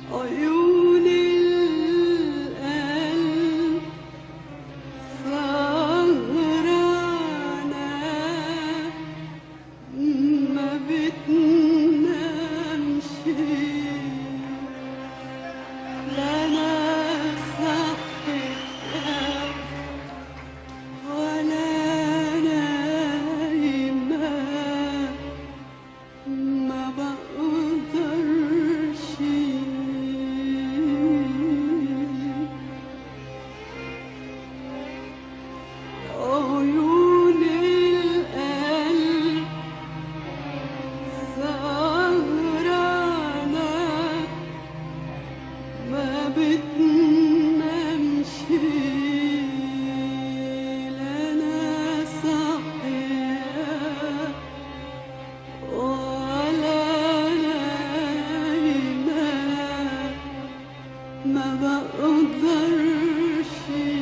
عيون القلب سهرانة ما بتنامش لا أنا صحيت ولا نايمة ما بقدرش عيون القلب سهرانة ما بتنامش لا أنا صحية ولا نايمة ما بقدرش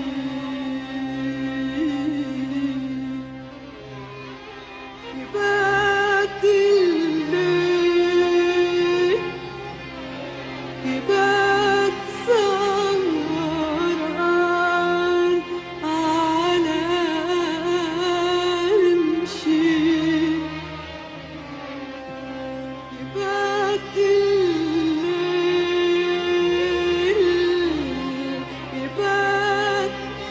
يبات الليل يبات سهران على رمشي يبات الليل يبات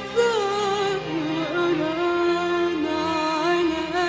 سهران على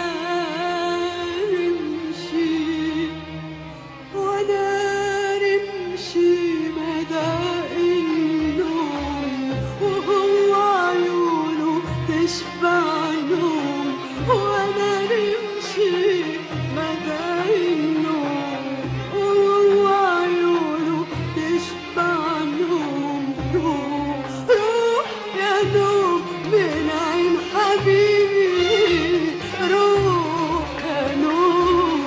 رمشي وانا رمشي مدى النوم وهو عيونه تشبع نوم وانا رمشي مدى النوم وهو عيونه تشبع نوم روح روح يا نوم من عين حبيبي روح يا نوم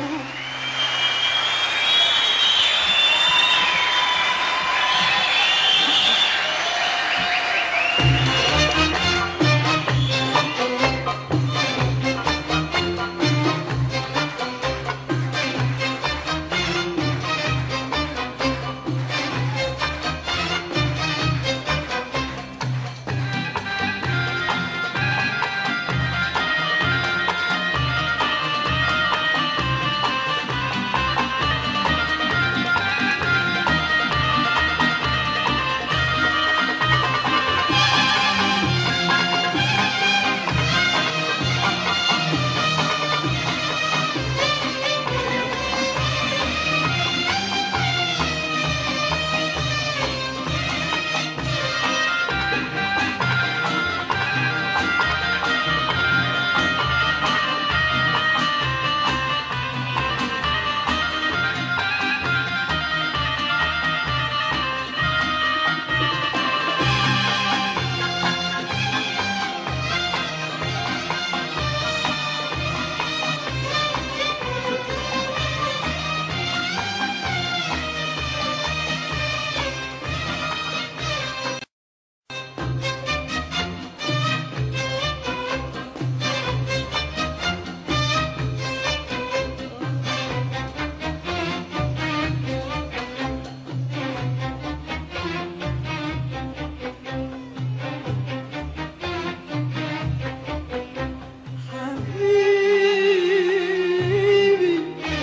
حبيبي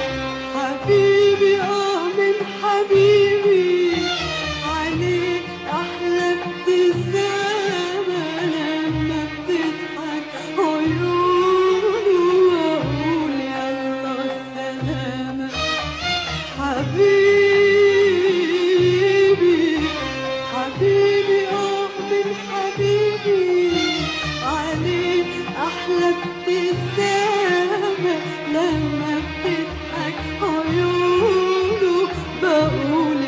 حبيبي اه من حبيبي عليك احلى ابتسامة لما بتضحك عيونه واقول يلا السلامة حبيبي حبيبي اه من حبيبي عليك احلى ابتسامة لما بتضحك عيونه بقول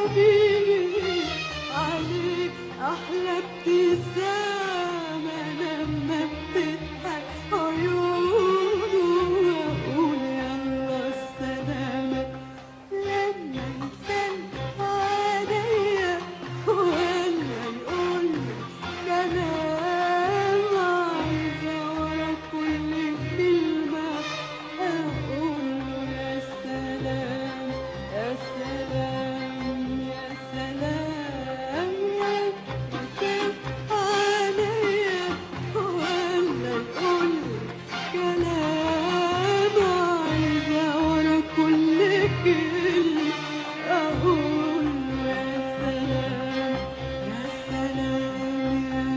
حبيبي عليك أحلى ابتسامة لما بتضحك عيونه وأقول يلا السلامة لما يسلم عليا ولا يقول كلام عايزة ورا كل كلمة أقول له يا سلام يا سلام يا سلام يا سلام عليا ولا يقول كلام عايزة ورا كل كلمة أقول له يا سلام يا سلام يا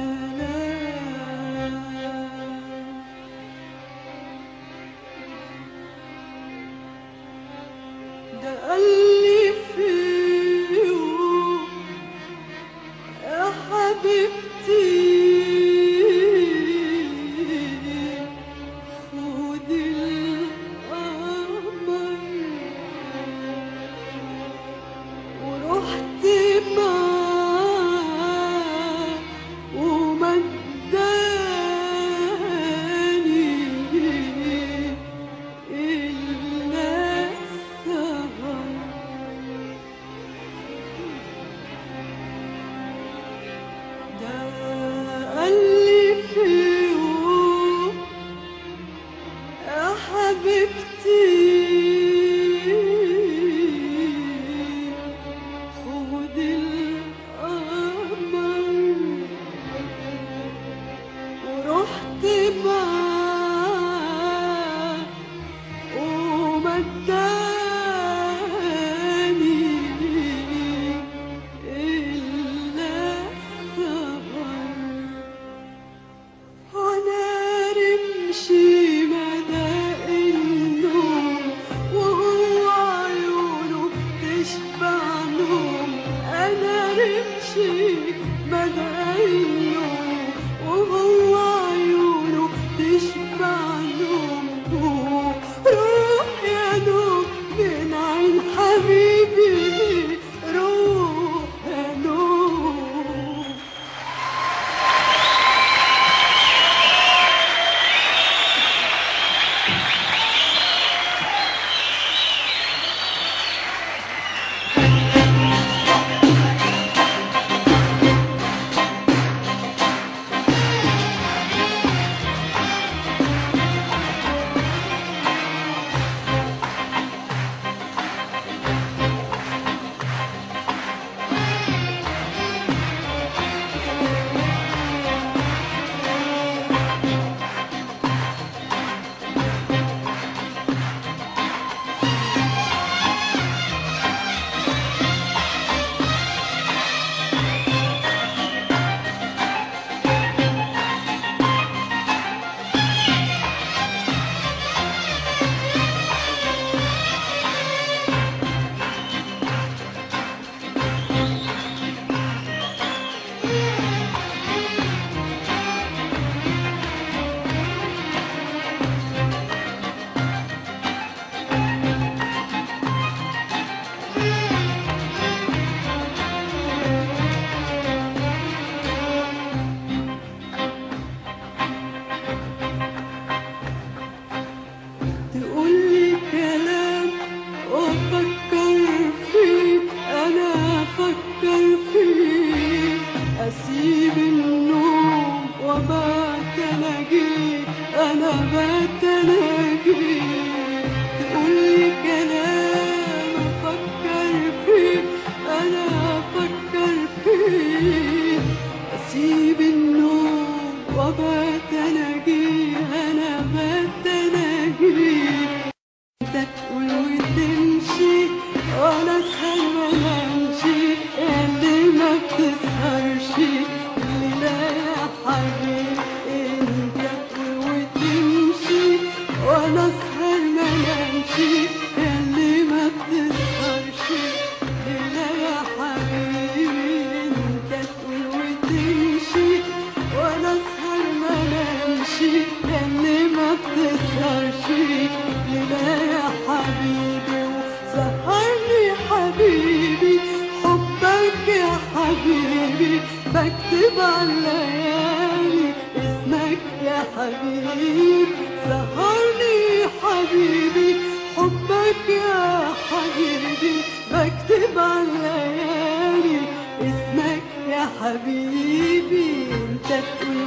سلام ده قال لي في يوم يا حبيبتي خدي القمر ورحت معاه ومداني إلا السهر ده قال لي في يوم يا حبيبتي خدي القمر ورحت معاه ومداني إلا السهر وانا رمشي مدى النوم وهو عيونه تشبع نوم انا رمشي مدى النوم وهو عيونه تشبع نوم روح يا نوم من عين حبيبي روح يا نوم بكتب على الليالي اسمك يا حبيبي سهرني حبيبي حبك يا حبيبي بكتب على الليالي اسمك يا حبيبي انت تقول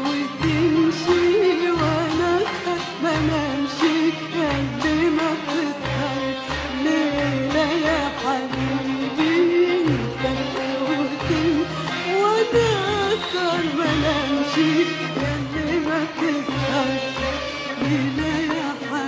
وتمشي وانا أسهر ما نمشي قلبي ما بتسهر ليلة يا حبيبي انت تقول وتمشي وانا أسهر ما نمشي قلبي ما بتسهر ليلة يا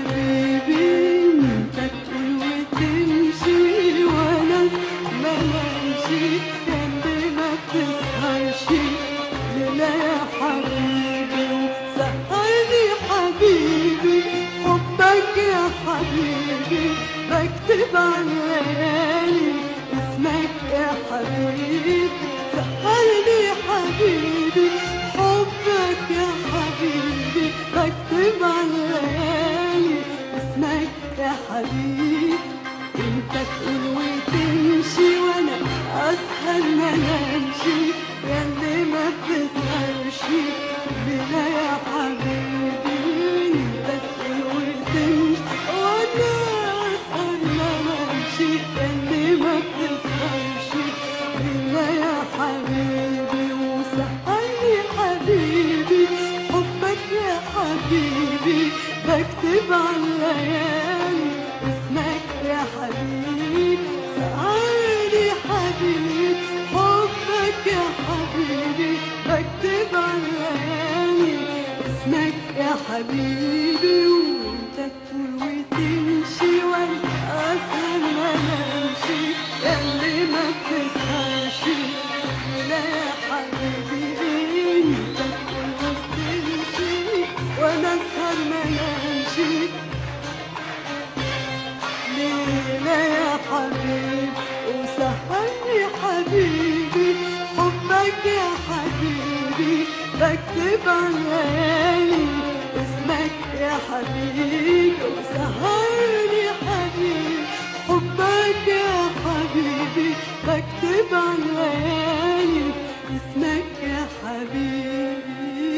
حبيبي انت تقول وتمشي وانا ما نمشي قلبي ما بتسهرش ليلة يا حبيبي وسهرني حبيبي حبك يا حبيبي بكتب على الليالي اسمك يا حبيبي سهرني حبيبي حبك يا حبيبي بكتب على الليالي اسمك يا حبيبي انت تقول وتمشي وانا اسهر ما نمشي ياللي ما بتسهرش بلا يا حبيبي انت تقول وتمشي وانا اسهر ما نمشي ياللي ما بتسهرش بلا يا حبيبي وسهرني حبيبي حبك يا حبيبي بكتب على الليالي اسمك يا حبيبي سهرني حبيبي حبك يا حبيبي بكتب على الليالي اسمك يا حبيبي وانت تقول وتمشي وانا اسهر ما نمشي ياللي ما بتسهرش لا يا حبيبي انت تقول وتمشي وانا اسهر ما نمشي ليلة يا حبيبي وسهرني حبيبي حبك يا حبيبي بكتب على الليالي اسمك يا حبيبي وسهرني حبيبي حبك يا حبيبي بكتب على الليالي اسمك يا حبيبي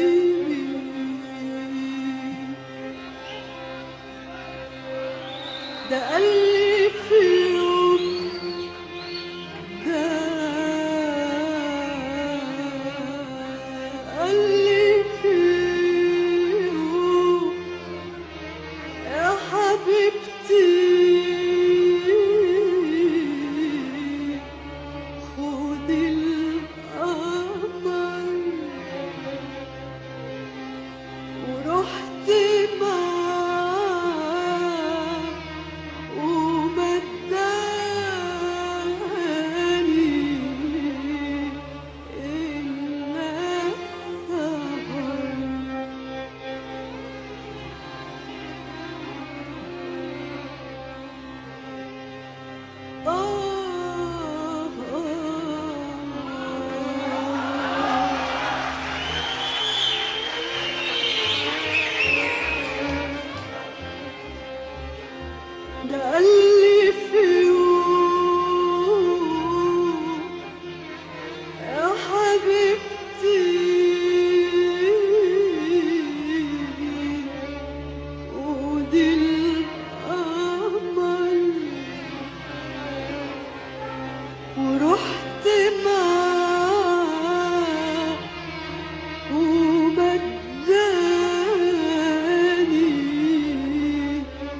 ده قلبي في يوم ده قلبي في يوم يا حبيبتي خدي القمر ورحت معاه ومداني إلا السهر آه آه ده قالي في يوم يا حبيبتي ودي القمر ورحت معاه وبداني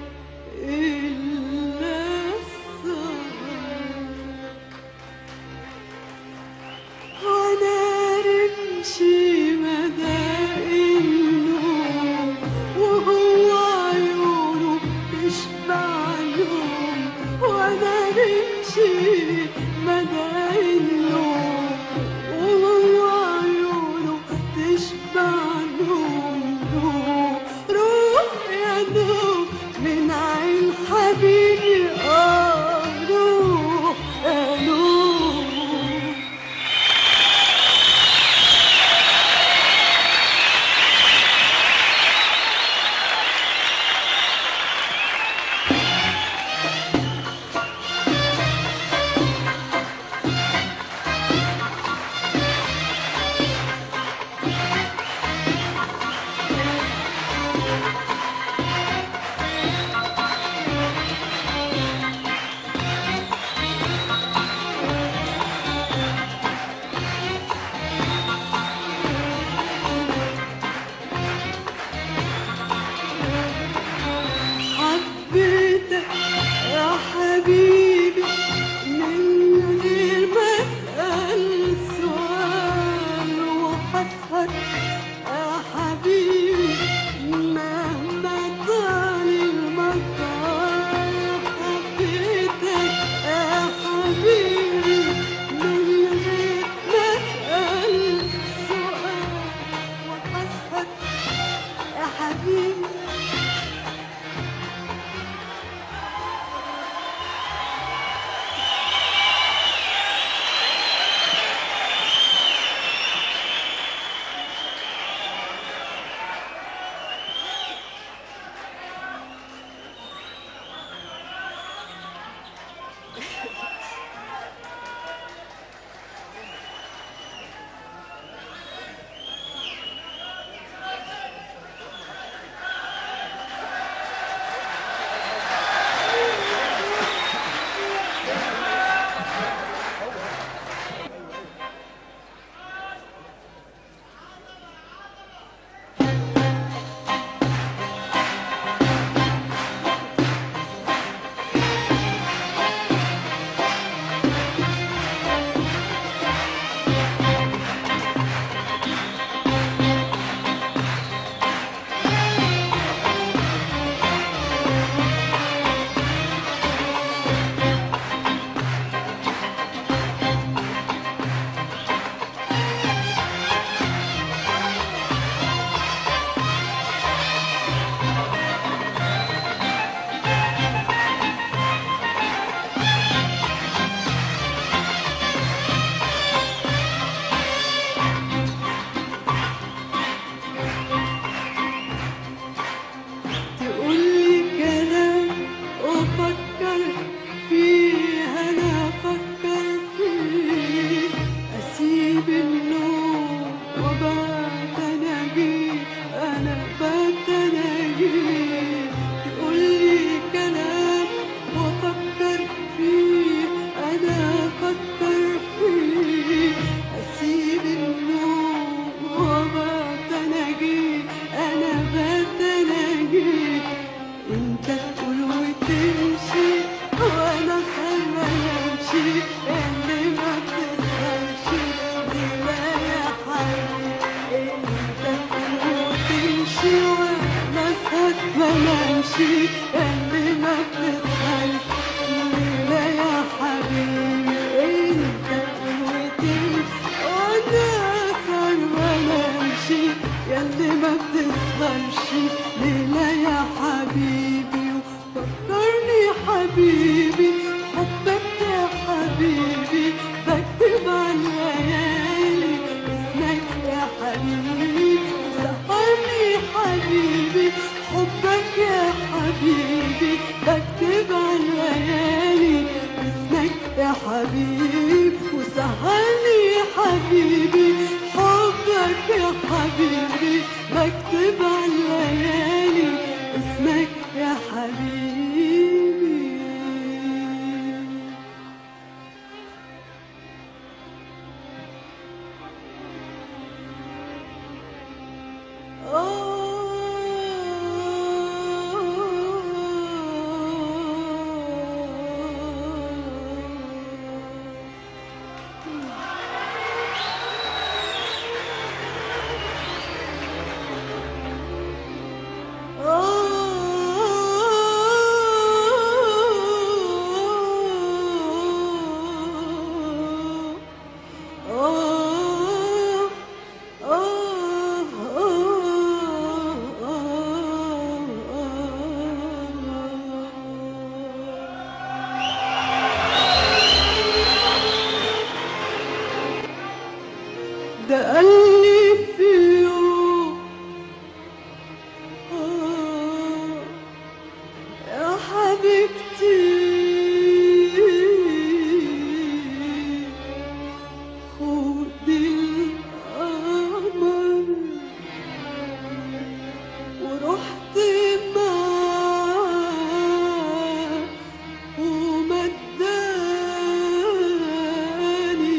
إلا السهر وأنا رمشي مدى النوم وهو عيونه تشبع نوم وأنا رمشي مدى بنمشي اللي ما بتسهرش ليلة يا حبيبي انت قوتي وانا اسهر وانا امشي ياللي ما بتسهرش ليلة يا حبيبي وفكرني حبيبي حبك يا حبيبي بكتب على الليالي اسمك يا حبيبي سهرني حبيبي حبك يا حبيبي بكتب على الليالي اسمك يا حبيبي وسهرني حبيبي حبك يا حبيبي بكتب على الليالي اسمك يا حبيبي ده قال لي في يوم آه يا حبيبتي خدي القمر ورحت معاه ومداني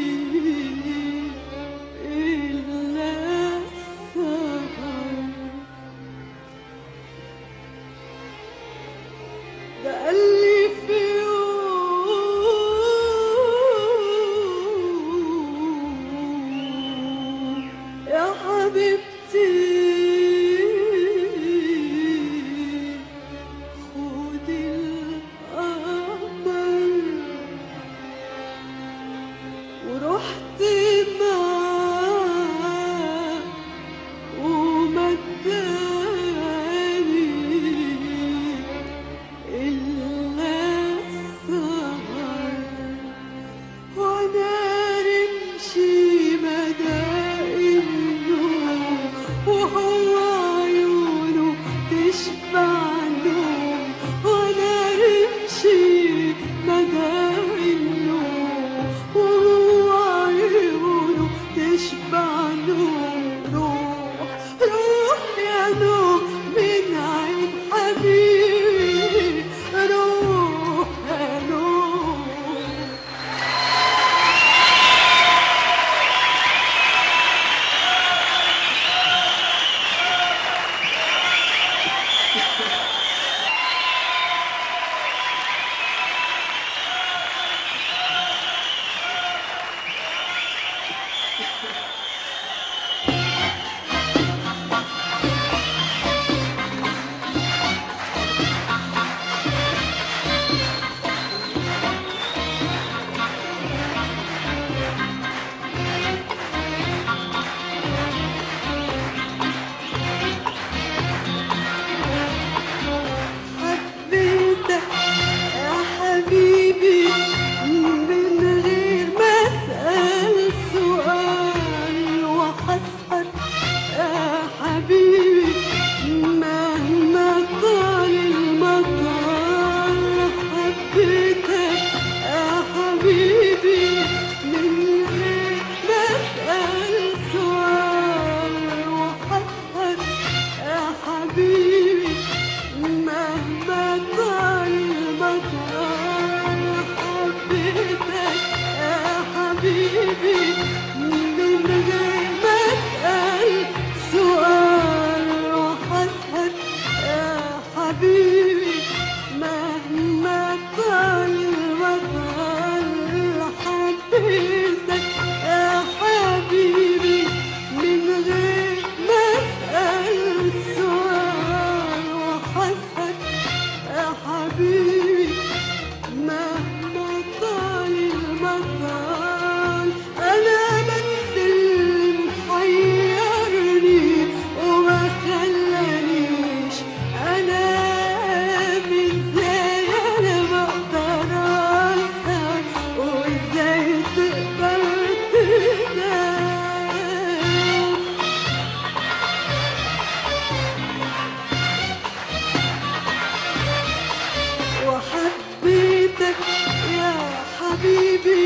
إلا السهر ده قال لي في يوم يا حبيبتي خدي القمر ورحت معاه ومداني إلا السهر وانا رمشي مدى النوم وهو عيونه تشبع نوم وانا رمشي مدى النوم وهو عيونه تشبع نوم روح روح يا نوم من عين حبيبي روح يا نوم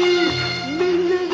من